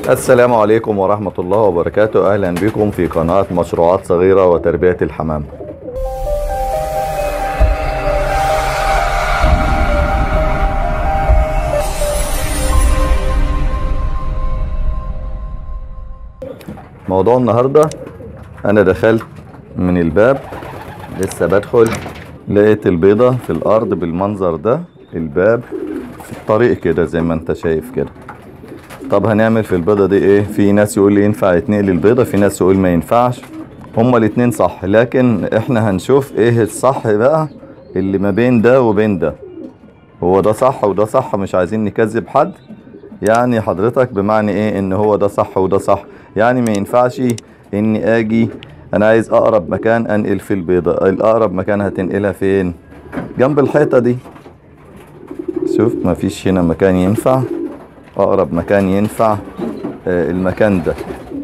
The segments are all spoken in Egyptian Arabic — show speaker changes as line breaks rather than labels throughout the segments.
السلام عليكم ورحمة الله وبركاته أهلا بكم في قناة مشروعات صغيرة وتربية الحمام موضوع النهاردة أنا دخلت من الباب لسه بدخل لقيت البيضة في الأرض بالمنظر ده الباب في الطريق كده زي ما انت شايف كده طب هنعمل في البيضة دي ايه في ناس يقول لي ينفع يتنقل البيضة في ناس يقول ما ينفعش هما الاتنين صح لكن احنا هنشوف ايه الصح بقى اللي ما بين ده وبين ده هو ده صح وده صح مش عايزين نكذب حد يعني حضرتك بمعنى ايه ان هو ده صح وده صح يعني ما ينفعش اني اجي انا عايز اقرب مكان انقل في البيضة الاقرب مكان هتنقلها فين جنب الحيطة دي شوف مفيش هنا مكان ينفع اقرب مكان ينفع آه، المكان ده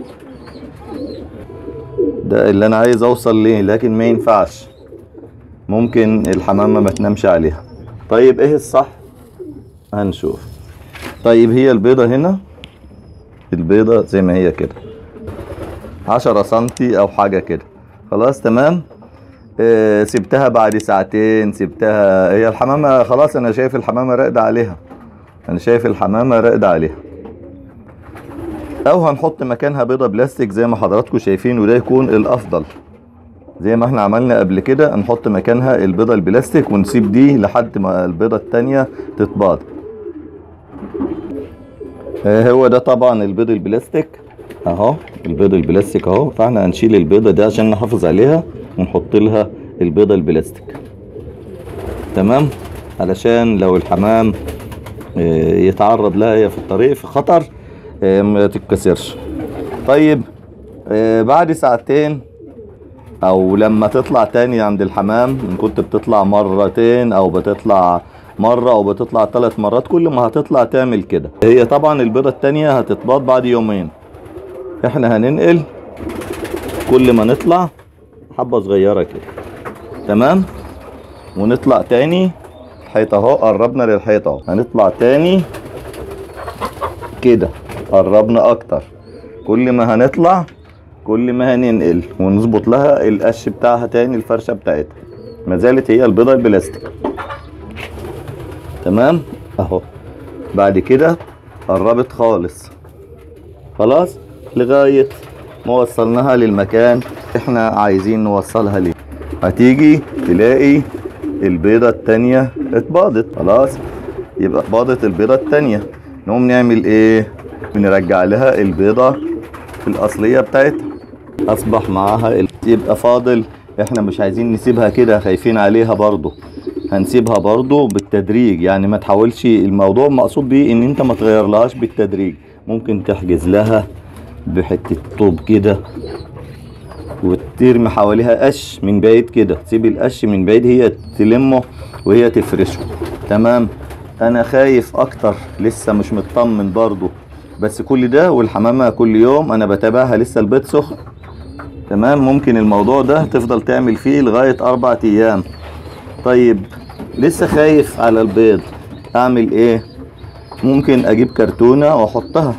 ده اللي انا عايز اوصل ليه لكن ما ينفعش ممكن الحمامة ما تنامش عليها طيب ايه الصح هنشوف طيب هي البيضة هنا البيضة زي ما هي كده عشرة سنتي او حاجة كده خلاص تمام آه سبتها بعد ساعتين سبتها هي الحمامة خلاص انا شايف الحمامة راقدة عليها انا شايف الحمامة راقدة عليها او هنحط مكانها بيضة بلاستيك زي ما حضراتكم شايفين وده يكون الافضل زي ما احنا عملنا قبل كده نحط مكانها البيضة البلاستيك ونسيب دي لحد ما البيضة التانية تتباض آه، هو ده طبعا البيض البلاستيك اهو البيض البلاستيك اهو فاحنا هنشيل البيضة دي عشان نحافظ عليها ونحط لها البيضة البلاستيك تمام علشان لو الحمام آه، يتعرض لها هي في الطريق في خطر آه، ما تتكسرش طيب آه، بعد ساعتين او لما تطلع تاني عند الحمام ان كنت بتطلع مرتين او بتطلع مرة او بتطلع ثلاث مرات كل ما هتطلع تعمل كده هي طبعا البيضة التانية هتتباض بعد يومين احنا هننقل كل ما نطلع حبة صغيرة كده تمام ونطلع تاني الحيطة اهو قربنا للحيطة اهو هنطلع تاني كده قربنا اكتر كل ما هنطلع كل ما هننقل ونظبط لها القش بتاعها تاني الفرشة بتاعتها ما زالت هي البيضة البلاستيك تمام اهو بعد كده قربت خالص خلاص لغاية ما وصلناها للمكان احنا عايزين نوصلها ليه هتيجي تلاقي البيضة التانية اتباضت خلاص يبقى باضت البيضة التانية نقوم نعمل ايه بنرجع لها البيضة الأصلية بتاعتها أصبح معاها ال- يبقى فاضل احنا مش عايزين نسيبها كده خايفين عليها برضو هنسيبها برضو بالتدريج يعني ما تحاولش الموضوع مقصود بيه ان انت ما تغيرلهاش بالتدريج ممكن تحجز لها بحتة طوب كده وترمي حواليها قش من بعيد كده تسيب القش من بعيد هي تلمه وهي تفرشه تمام انا خايف اكتر لسه مش مطمن برضو بس كل ده والحمامة كل يوم انا بتابعها لسه البيت سخن تمام ممكن الموضوع ده تفضل تعمل فيه لغاية اربع ايام طيب لسه خايف على البيض اعمل ايه ممكن اجيب كرتونة واحطها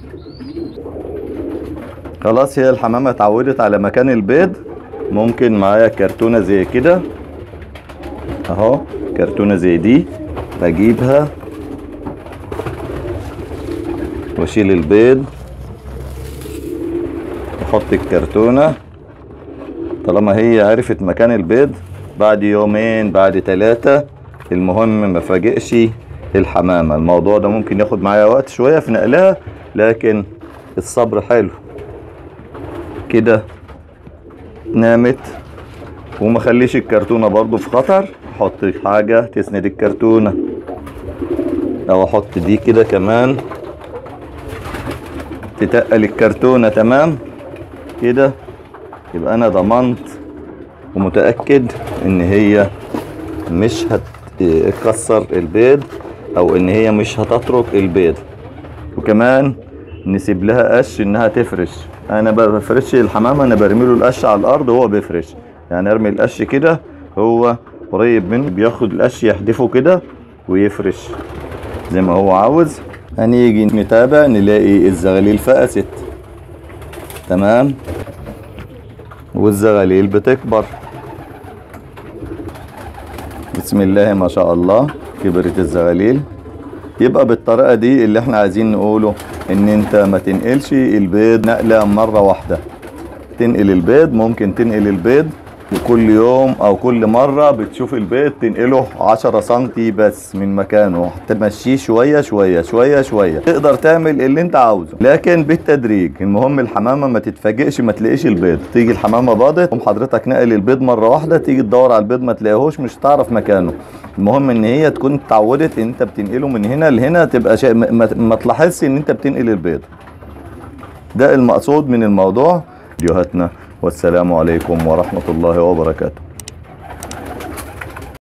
خلاص هي الحمامة اتعودت على مكان البيض ممكن معايا كرتونة زي كده اهو كرتونة زي دي بجيبها واشيل البيض احط الكرتونة طالما هي عرفت مكان البيض بعد يومين بعد ثلاثة المهم ما فاجئش الحمامة الموضوع ده ممكن ياخد معايا وقت شوية في نقلها لكن الصبر حلو كده نامت وما خليش الكرتونة برضو في خطر احط حاجة تسند الكرتونة او احط دي كده كمان تتقل الكرتونة تمام كده يبقى انا ضمنت ومتأكد ان هي مش هتكسر البيض او ان هي مش هتترك البيض وكمان نسيب لها قش انها تفرش انا ما بفرش الحمامه انا برمي له القش على الارض وهو بيفرش يعني ارمي القش كده هو قريب منه بياخد القش يحدفه كده ويفرش زي ما هو عاوز هنيجي نتابع نلاقي الزغاليل فقست تمام والزغاليل بتكبر بسم الله ما شاء الله كبرت الزغاليل يبقى بالطريقة دي اللي احنا عايزين نقوله ان انت ما تنقلش البيض نقلة مرة واحدة تنقل البيض ممكن تنقل البيض كل يوم او كل مرة بتشوف البيض تنقله 10 سنتي بس من مكانه تمشيه شوية شوية شوية شوية تقدر تعمل اللي انت عاوزه لكن بالتدريج المهم الحمامة ما تتفاجئش ما تلاقيش البيض تيجي الحمامة باضت تقوم حضرتك نقل البيض مرة واحدة تيجي تدور على البيض ما تلاقيهوش مش هتعرف مكانه المهم ان هي تكون اتعودت ان انت بتنقله من هنا لهنا تبقى شيء ما, ما- ما تلاحظش ان انت بتنقل البيض ده المقصود من الموضوع فيديوهاتنا والسلام عليكم ورحمة الله وبركاته